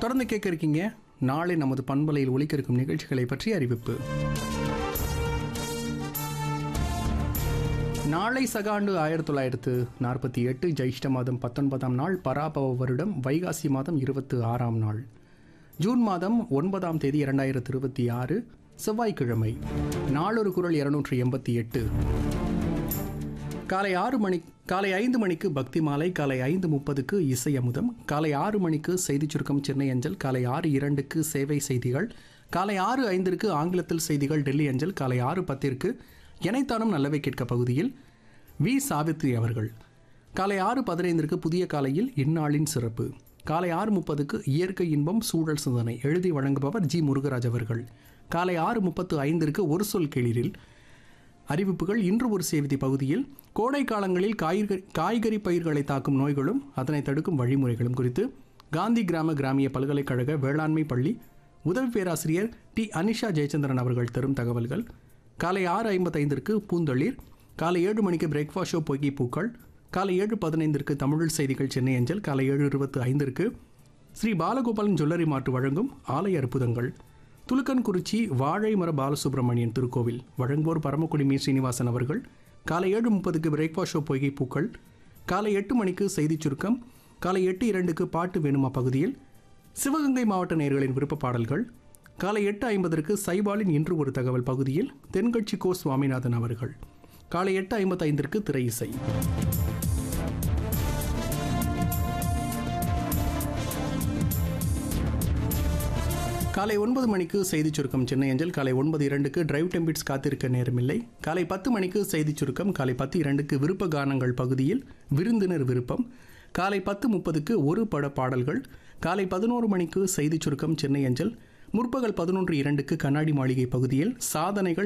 தொடர்ந்து கேட்க இருக்கீங்க நாளை நமது பண்பலையில் ஒலிக்க இருக்கும் நிகழ்ச்சிகளை பற்றி அறிவிப்பு நாளை சகாண்டு ஆயிரத்தி தொள்ளாயிரத்து நாற்பத்தி எட்டு ஜெயிஷ்ட மாதம் பத்தொன்பதாம் நாள் பராபவ வருடம் வைகாசி மாதம் இருபத்து ஆறாம் நாள் ஜூன் மாதம் ஒன்பதாம் தேதி இரண்டாயிரத்து இருபத்தி ஆறு செவ்வாய்க்கிழமை நாளொரு குரல் இருநூற்றி எண்பத்தி எட்டு காலை ஆறு மணி காலை ஐந்து மணிக்கு பக்தி மாலை காலை ஐந்து முப்பதுக்கு இசை அமுதம் காலை ஆறு மணிக்கு செய்திச் சுருக்கம் சென்னை அஞ்சல் காலை ஆறு இரண்டுக்கு சேவை செய்திகள் காலை ஆறு ஐந்திற்கு ஆங்கிலத்தில் செய்திகள் டெல்லி அஞ்சல் காலை ஆறு பத்திற்கு எனைத்தானும் நல்லவை கேட்க பகுதியில் வி சாவித்ரி அவர்கள் காலை ஆறு பதினைந்திற்கு புதிய காலையில் இந்நாளின் சிறப்பு காலை ஆறு முப்பதுக்கு இயற்கை இன்பம் சூழல் சிந்தனை எழுதி வழங்குபவர் ஜி முருகராஜ் அவர்கள் காலை ஆறு முப்பத்து ஐந்திற்கு ஒரு சொல் கேளிரில் அறிவிப்புகள் இன்று ஒரு செய்தி பகுதியில் கோடை காலங்களில் காய்கறி காய்கறி பயிர்களை தாக்கும் நோய்களும் அதனை தடுக்கும் வழிமுறைகளும் குறித்து காந்தி கிராம கிராமிய பல்கலைக்கழக வேளாண்மை பள்ளி உதவி பேராசிரியர் டி அனிஷா ஜெயச்சந்திரன் அவர்கள் தரும் தகவல்கள் காலை ஆறு ஐம்பத்தைந்திற்கு பூந்தளிர் காலை ஏழு மணிக்கு பிரேக்ஃபாஸ்ட் ஷோ பொய்கை பூக்கள் காலை ஏழு பதினைந்திற்கு தமிழ் செய்திகள் சென்னை அஞ்சல் காலை ஏழு இருபத்து ஐந்திற்கு ஸ்ரீ பாலகோபாலன் ஜுவல்லரி மாற்று வழங்கும் ஆலய அற்புதங்கள் துலுக்கன்குறிச்சி வாழைமர பாலசுப்ரமணியன் திருக்கோவில் வழங்குவோர் பரமக்குடி மீ ஸ்ரீனிவாசன் அவர்கள் காலை ஏழு முப்பதுக்கு பிரேக்ஃபாஸ்ட் ஷோ பொய்கை பூக்கள் காலை எட்டு மணிக்கு செய்திச் சுருக்கம் காலை எட்டு இரண்டுக்கு பாட்டு வேணுமா பகுதியில் சிவகங்கை மாவட்ட நேயர்களின் விருப்ப பாடல்கள் காலை எட்டு ஐம்பதற்கு சைபாலின் இன்று ஒரு தகவல் பகுதியில் தென்கட்சி கோ சுவாமிநாதன் அவர்கள் காலை எட்டு ஐம்பத்தைந்திற்கு திரை இசை காலை ஒன்பது மணிக்கு செய்திச் சுருக்கம் சென்னை அஞ்சல் காலை ஒன்பது இரண்டுக்கு டிரைவ் டெம்பிட்ஸ் காத்திருக்க நேரமில்லை காலை பத்து மணிக்கு செய்திச் சுருக்கம் காலை பத்து இரண்டுக்கு விருப்ப கானங்கள் பகுதியில் விருந்தினர் விருப்பம் காலை பத்து முப்பதுக்கு ஒரு பட பாடல்கள் காலை பதினோரு மணிக்கு செய்திச் சுருக்கம் சென்னை அஞ்சல் முற்பகல் பதினொன்று இரண்டுக்கு கண்ணாடி மாளிகை பகுதியில் சாதனைகள்